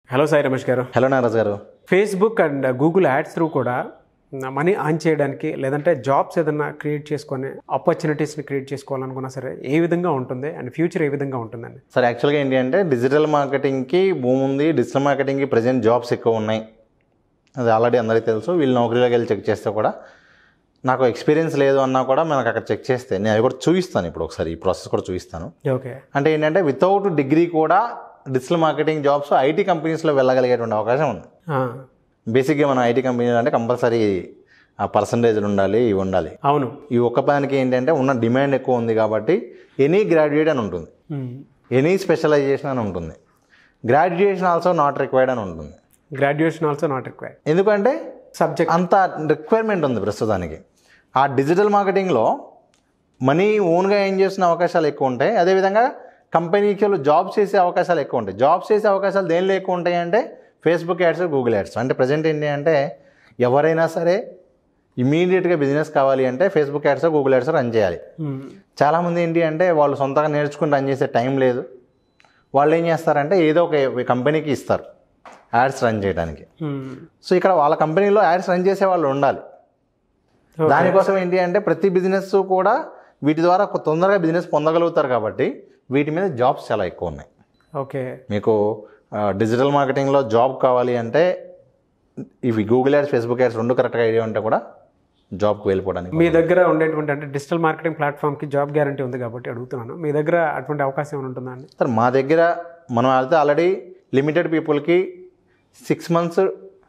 hello Sai Ramesh గారు hello Naraj గారు Facebook and Google ads through కూడా మనీ ఆన్ చేయడానికి లేదంటే జాబ్స్ ఏదన్నా క్రియేట్ చేసుకొని ఆపర్చునిటీస్ని క్రియేట్ చేసుకోవాలనుకున్నా సరే ఏ విధంగా ఉంటుంది అండ్ ఫ్యూచర్ ఏ విధంగా ఉంటుందండి సార్ యాక్చువల్గా ఏంటి అంటే డిజిటల్ మార్కెటింగ్కి భూమి ఉంది డిజిటల్ మార్కెటింగ్కి ప్రజెంట్ జాబ్స్ ఎక్కువ ఉన్నాయి అది ఆల్రెడీ అందరికీ తెలుసు వీళ్ళు నౌకరీలోకి వెళ్ళి చెక్ చేస్తే కూడా నాకు ఎక్స్పీరియన్స్ లేదు అన్నా కూడా మనకు అక్కడ చెక్ చేస్తే నేను అది కూడా చూపిస్తాను ఇప్పుడు ఒకసారి ఈ ప్రాసెస్ కూడా చూపిస్తాను ఓకే అంటే ఏంటంటే వితౌట్ డిగ్రీ కూడా డిజిటల్ మార్కెటింగ్ జాబ్స్ ఐటీ కంపెనీస్లో వెళ్ళగలిగేటువంటి అవకాశం ఉంది బేసిక్గా మనం ఐటీ కంపెనీలు అంటే కంపల్సరీ ఆ పర్సంటేజ్లు ఉండాలి ఇవి ఉండాలి అవును ఈ ఒక్క పనికి ఏంటంటే ఉన్న డిమాండ్ ఎక్కువ ఉంది కాబట్టి ఎనీ గ్రాడ్యుయేట్ అని ఉంటుంది ఎనీ స్పెషలైజేషన్ అని ఉంటుంది గ్రాడ్యుయేషన్ ఆల్సో నాట్ రిక్వైర్డ్ అని ఉంటుంది గ్రాడ్యుయేషన్ ఆల్సో నాట్ రిక్వైర్డ్ ఎందుకంటే సబ్జెక్ట్ అంత రిక్వైర్మెంట్ ఉంది ప్రస్తుతానికి ఆ డిజిటల్ మార్కెటింగ్లో మనీ ఓన్గా ఏం చేసిన అవకాశాలు ఎక్కువ ఉంటాయి అదేవిధంగా కంపెనీకి జాబ్ చేసే అవకాశాలు ఎక్కువ ఉంటాయి జాబ్స్ చేసే అవకాశాలు దేనిలో ఎక్కువ ఉంటాయి అంటే ఫేస్బుక్ యాడ్స్ గూగుల్ యాడ్స్ అంటే ప్రజెంట్ ఏంటి అంటే ఎవరైనా సరే ఇమీడియట్గా బిజినెస్ కావాలి అంటే Facebook ads Google ads run చేయాలి చాలామంది ఏంటి అంటే వాళ్ళు సొంతంగా నేర్చుకుని రన్ చేసే టైం లేదు వాళ్ళు ఏం చేస్తారంటే ఏదో ఒక కంపెనీకి ఇస్తారు యాడ్స్ రన్ చేయడానికి సో ఇక్కడ వాళ్ళ కంపెనీలో యాడ్స్ రన్ చేసే వాళ్ళు ఉండాలి దానికోసం ఏంటి అంటే ప్రతి బిజినెస్ కూడా వీటి ద్వారా కొ- తొందరగా బిజినెస్ పొందగలుగుతారు కాబట్టి వీటి మీద జాబ్స్ చాలా ఎక్కువ ఉన్నాయి ఓకే మీకు ఆ, డిజిటల్ మార్కెటింగ్లో జాబ్ కావాలి అంటే ఇవి గూగుల్ యాడ్స్ ఫేస్బుక్ యాడ్స్ రెండు కరెక్ట్గా ఐడియా ఉంటే కూడా జాబ్కి వెళ్ళిపోవడానికి మీ దగ్గర ఉండేటువంటి అంటే డిజిటల్ మార్కెటింగ్ ప్లాట్ఫామ్కి జాబ్ గ్యారంటీ ఉంది కాబట్టి అడుగుతున్నాను మీ దగ్గర అటువంటి అవకాశం ఏమైనా ఉంటుందా అండి సార్ మా దగ్గర మనం వెళ్తే ఆల్రెడీ లిమిటెడ్ పీపుల్కి సిక్స్ మంత్స్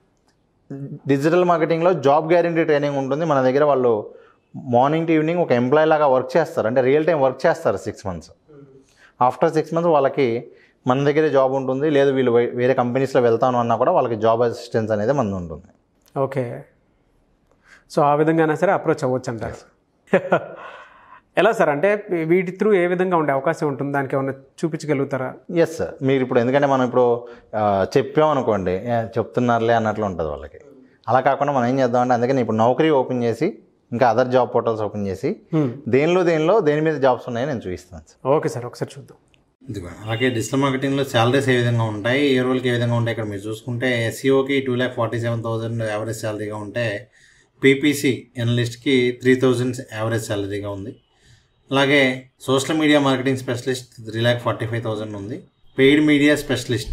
డిజిటల్ మార్కెటింగ్లో జాబ్ గ్యారంటీ ట్రైనింగ్ ఉంటుంది మన దగ్గర వాళ్ళు మార్నింగ్ టు ఈవినింగ్ ఒక ఎంప్లాయ్ లాగా వర్క్ చేస్తారు అంటే రియల్ టైం వర్క్ చేస్తారు six months after six months వాళ్ళకి మన దగ్గరే జాబ్ ఉంటుంది లేదు వీళ్ళు వే- వేరే కంపెనీస్లో వెళ్తాను అన్నా కూడా వాళ్ళకి జాబ్ అసిస్టెన్స్ అనేది మన ఉంటుంది ఓకే సో ఆ విధంగానే సరే అప్రోచ్ అవ్వచ్చు అంటారు ఎలా సార్ అంటే వీటి త్రూ ఏ విధంగా ఉండే అవకాశం ఉంటుంది దానికి ఏమైనా చూపించగలుగుతారా ఎస్ సార్ మీరు ఇప్పుడు ఎందుకంటే మనం ఇప్పుడు ఆ, చెప్పామనుకోండి ఏ, చెప్తున్నారులే అన్నట్లు ఉంటుంది వాళ్ళకి అలా కాకుండా మనం ఏం చేద్దామంటే అందుకని ఇప్పుడు నౌకరీ ఓపెన్ చేసి ఇంకా అదర్ జాబ్ పోర్టల్స్ ఓపెన్ చేసి దేనిలో దేనిలో దేని మీద జాబ్స్ ఉన్నాయో నేను చూపిస్తాను సార్ ఓకే సార్ ఒకసారి చూద్దాం ఇదిగో అలాగే డిజిటల్ మార్కెటింగ్లో శాలరీస్ ఏ విధంగా ఉంటాయి ఏ రోల్కి ఏ విధంగా ఉంటాయి ఇక్కడ మీరు చూసుకుంటే ఎస్సీఓకి two lakh forty seven thousand average శాలరీగా ఉంటే పీపీసీ ఎనలిస్ట్కి త్రీ థౌజండ్ యావరేజ్ శాలరీగా ఉంది అలాగే social media marketing specialist three lakh forty five thousand ఉంది paid media specialist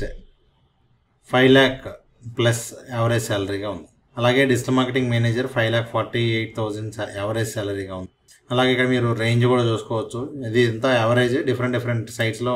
five lakh plus average శాలరీగా ఉంది అలాగే digital marketing manager five lakh forty eight thousand average శాలరీగా ఉంది అలాగే ఇక్కడ మీరు రేంజ్ కూడా చూసుకోవచ్చు ఇది ఎంత యావరేజ్ డిఫరెంట్ డిఫరెంట్ సైట్స్లో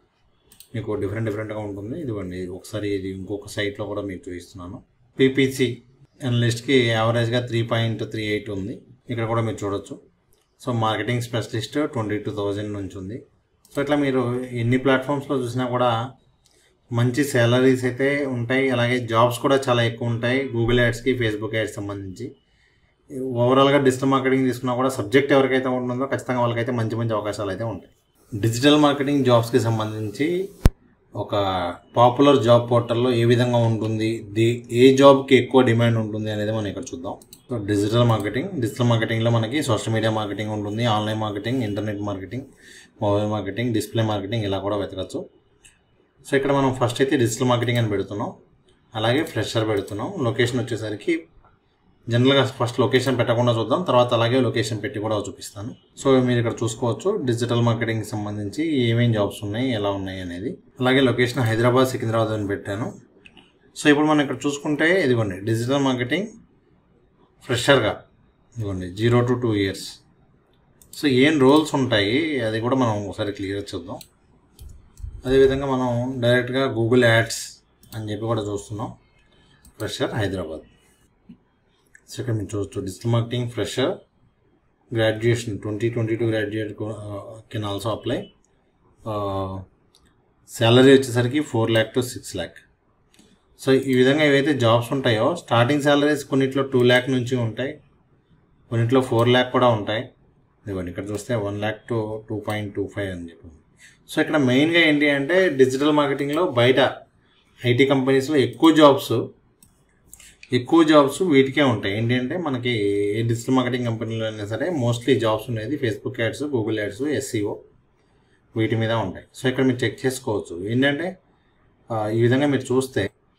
మీకు డిఫరెంట్ డిఫరెంట్గా ఉంటుంది ఇదిగోండి ఒకసారి ఇది ఇంకొక సైట్లో కూడా మీకు చూపిస్తున్నాను పీపీసీ అనలిస్ట్కి యావరేజ్గా త్రీ పాయింట్ త్రీ ఎయిట్ ఉంది ఇక్కడ కూడా మీరు చూడొచ్చు so marketing specialist twenty two thousand నుంచి ఉంది సో ఇట్లా మీరు ఎన్ని ప్లాట్ఫామ్స్లో చూసినా కూడా మంచి శాలరీస్ అయితే ఉంటాయి అలాగే జాబ్స్ కూడా చాలా ఎక్కువ ఉంటాయి గూగుల్ యాడ్స్కి ఫేస్బుక్ యాడ్స్ సంబంధించి ఓవరాల్గా డిజిటల్ మార్కెటింగ్ తీసుకున్నా కూడా సబ్జెక్ట్ ఎవరికైతే ఉంటుందో ఖచ్చితంగా వాళ్ళకైతే మంచి మంచి అవకాశాలు అయితే ఉంటాయి డిజిటల్ మార్కెటింగ్ జాబ్స్కి సంబంధించి ఒక పాపులర్ జాబ్ పోర్టల్లో ఏ విధంగా ఉంటుంది ది ఏ జాబ్కి ఎక్కువ డిమాండ్ ఉంటుంది అనేది మనం ఇక్కడ చూద్దాం సో డిజిటల్ మార్కెటింగ్ డిజిటల్ మార్కెటింగ్లో మనకి సోషల్ మీడియా మార్కెటింగ్ ఉంటుంది online marketing internet marketing mobile marketing display marketing ఇలా కూడా వెతకచ్చు సో ఇక్కడ మనం ఫస్ట్ అయితే డిజిటల్ మార్కెటింగ్ అని పెడుతున్నాం అలాగే ఫ్రెషర్ పెడుతున్నాం లొకేషన్ వచ్చేసరికి జనరల్గా ఫస్ట్ లొకేషన్ పెట్టకుండా చూద్దాం తర్వాత అలాగే లొకేషన్ పెట్టి కూడా చూపిస్తాను సో మీరు ఇక్కడ చూసుకోవచ్చు డిజిటల్ మార్కెటింగ్కి సంబంధించి ఏమేం జాబ్స్ ఉన్నాయి ఎలా ఉన్నాయి అనేది అలాగే లొకేషన్ హైదరాబాద్ సికింద్రాబాద్ అని పెట్టాను సో ఇప్పుడు మనం ఇక్కడ చూసుకుంటే ఇదిగోండి డిజిటల్ మార్కెటింగ్ ఫ్రెషర్గా ఇదిగోండి zero to two years so ఏం రోల్స్ ఉంటాయి అది కూడా మనం ఒకసారి క్లియర్ చూద్దాం అదేవిధంగా మనం డైరెక్ట్గా గూగుల్ యాడ్స్ అని చెప్పి కూడా చూస్తున్నాం ఫ్రెషర్ హైదరాబాద్ సో ఇక్కడ మీరు చూడొచ్చు digital marketing fresher graduation twenty twenty two graduate can also apply salary వచ్చేసరికి four lakh to six lakh so ఈ విధంగా ఏవైతే జాబ్స్ ఉంటాయో స్టార్టింగ్ శాలరీస్ కొన్నిట్లో టూ ల్యాక్ నుంచి ఉంటాయి కొన్నిట్లో ఫోర్ ల్యాక్ కూడా ఉంటాయి ఇదిగోండి ఇక్కడ చూస్తే one lakh to two point two five అని చెప్పి సో ఇక్కడ మెయిన్గా ఏంటి అంటే డిజిటల్ మార్కెటింగ్లో బయట ఐటీ కంపెనీస్లో ఎక్కువ జాబ్స్ ఎక్కువ జాబ్స్ వీటికే ఉంటాయి ఏంటి అంటే మనకి ఏ డిజిటల్ మార్కెటింగ్ కంపెనీలో అయినా సరే మోస్ట్లీ జాబ్స్ ఉండేది Facebook ads Google ads SEO వీటి మీద ఉంటాయి సో ఇక్కడ మీరు చెక్ చేసుకోవచ్చు ఏంటంటే ఆ, ఈ విధంగా మీరు చూస్తే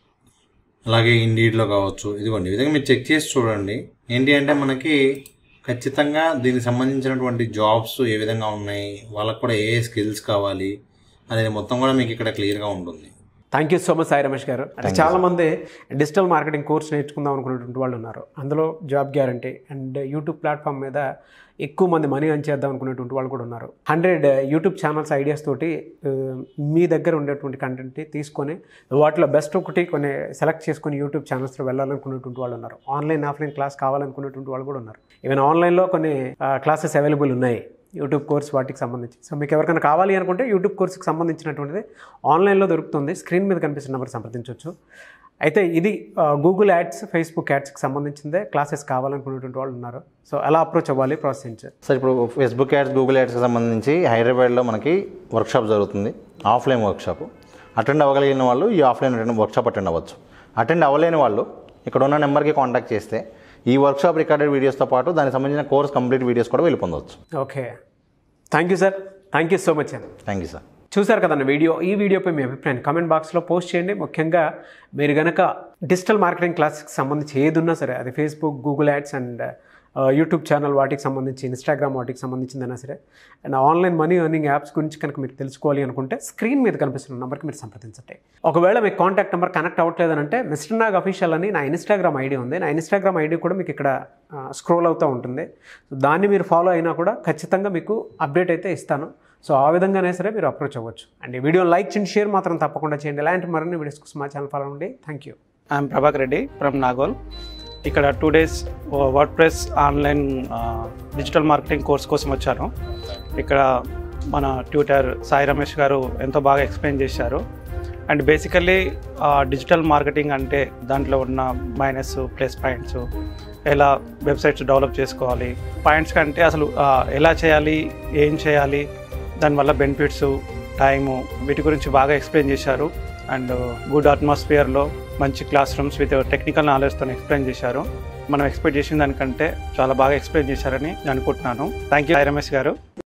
అలాగే ఇండీడ్లో కావచ్చు ఇదిగోండి ఈ విధంగా మీరు చెక్ చేసి చూడండి ఏంటి అంటే మనకి ఖచ్చితంగా దీనికి సంబంధించినటువంటి జాబ్స్ ఏ విధంగా ఉన్నాయి వాళ్ళకు కూడా ఏ స్కిల్స్ కావాలి అనేది మొత్తం కూడా మీకు ఇక్కడ క్లియర్గా ఉంటుంది thank you so much Sai Ramesh గారు అంటే చాలా మంది డిజిటల్ మార్కెటింగ్ కోర్స్ నేర్చుకుందాం అనుకునేటువంటి వాళ్ళు ఉన్నారు అందులో job guarantee and YouTube platform మీద ఎక్కువ మంది మనీ అర్న్ చేద్దాం అనుకునేటువంటి వాళ్ళు కూడా ఉన్నారు హండ్రెడ్ యూట్యూబ్ ఛానల్స్ ఐడియాస్ తోటి ఆ, మీ దగ్గర ఉండేటువంటి కంటెంట్ని తీసుకొని వాటిలో బెస్ట్ ఒకటి కొన్ని సెలెక్ట్ చేసుకొని యూట్యూబ్ ఛానల్స్లో వెళ్ళాలనుకునేటువంటి వాళ్ళు ఉన్నారు ఆన్లైన్ ఆఫ్లైన్ క్లాస్ కావాలనుకునేటువంటి వాళ్ళు కూడా ఉన్నారు ఈవెన్ ఆన్లైన్లో కొన్ని క్లాసెస్ అవైలబుల్ ఉన్నాయి యూట్యూబ్ కోర్స్ వాటికి సంబంధించి సో మీకు ఎవరికైనా కావాలి అనుకుంటే యూట్యూబ్ కోర్స్కి సంబంధించినటువంటిది ఆన్లైన్లో దొరుకుతుంది స్క్రీన్ మీద కనిపిస్తున్న నెంబర్ సంప్రదించవచ్చు అయితే ఇది గూగుల్ యాడ్స్ ఫేస్బుక్ యాడ్స్కి సంబంధించిందే క్లాసెస్ కావాలనుకునేటువంటి వాళ్ళు ఉన్నారు సో ఎలా అప్రోచ్ అవ్వాలి ప్రాసెస్ సార్ ఇప్పుడు ఫేస్బుక్ యాడ్స్ గూగుల్ యాడ్స్కి సంబంధించి హైదరాబాద్లో మనకి వర్క్షాప్ జరుగుతుంది ఆఫ్లైన్ వర్క్షాప్ అటెండ్ అవ్వగలిగిన వాళ్ళు ఈ ఆఫ్లైన్ అటెండ్ వర్క్షాప్ అటెండ్ అవ్వచ్చు అటెండ్ అవ్వలేని వాళ్ళు ఇక్కడ ఉన్న నెంబర్కి కాంటాక్ట్ చేస్తే ఈ వర్క్షాప్ రికార్డెడ్ వీడియోస్తో పాటు దానికి సంబంధించిన కోర్స్ కంప్లీట్ వీడియోస్ కూడా వెళ్ళి పొందవచ్చు okay thank you sir thank you so much అండి థ్యాంక్ యూ సార్ చూసారు కదండి వీడియో ఈ వీడియోపై మీ అభిప్రాయాన్ని కామెంట్ బాక్స్లో పోస్ట్ చేయండి ముఖ్యంగా మీరు గనక డిజిటల్ మార్కెటింగ్ క్లాస్కి సంబంధించి ఏది ఉన్నా సరే అది Facebook Google ads and YouTube channel వాటికి సంబంధించి ఇన్స్టాగ్రామ్ వాటికి సంబంధించిందైనా సరే and online money earning apps గురించి కనుక మీరు తెలుసుకోవాలి అనుకుంటే స్క్రీన్ మీద కనిపిస్తున్న నెంబర్కి మీరు సంప్రదించండి ఒకవేళ మీ కాంటాక్ట్ నెంబర్ కనెక్ట్ అవ్వట్లేదంటే మిస్టర్ నాగ్ అఫీషియల్ అని నా ఇన్స్టాగ్రామ్ ఐడి ఉంది నా ఇన్స్టాగ్రామ్ ఐడి కూడా మీకు ఇక్కడ స్క్రోల్ అవుతూ ఉంటుంది సో దాన్ని మీరు ఫాలో అయినా కూడా ఖచ్చితంగా మీకు అప్డేట్ అయితే ఇస్తాను సో ఆ విధంగానే సరే మీరు అప్రోచ్ అవ్వచ్చు అండ్ ఈ వీడియో లైక్ చేయండి షేర్ మాత్రం తప్పకుండా చేయండి ఇలాంటి మరిన్ని వీడియోస్ కోసం మా ఛానల్ ఫాలో అండి thank you I'm Prabhakar Reddy from Nagole ఇక్కడ two days WordPress online digital marketing course కోసం వచ్చాను ఇక్కడ మన ట్యూటర్ సాయి రమేష్ గారు ఎంతో బాగా ఎక్స్ప్లెయిన్ చేశారు అండ్ బేసికల్లీ డిజిటల్ మార్కెటింగ్ అంటే దాంట్లో ఉన్న మైనస్ ప్లస్ పాయింట్స్ ఎలా వెబ్సైట్స్ డెవలప్ చేసుకోవాలి పాయింట్స్ కంటే అసలు ఆ, ఎలా చేయాలి ఏం చేయాలి దానివల్ల బెనిఫిట్స్ టైము వీటి గురించి బాగా ఎక్స్ప్లెయిన్ చేశారు అండ్ గుడ్ అట్మాస్ఫియర్లో మంచి క్లాస్ రూమ్స్ విత్ టెక్నికల్ నాలెడ్జ్తో ఎక్స్ప్లెయిన్ చేశారు మనం ఎక్స్పెక్ట్ చేసిన దానికంటే చాలా బాగా ఎక్స్ప్లెయిన్ చేశారని నేను అనుకుంటున్నాను థ్యాంక్ యూ రమేష్ గారు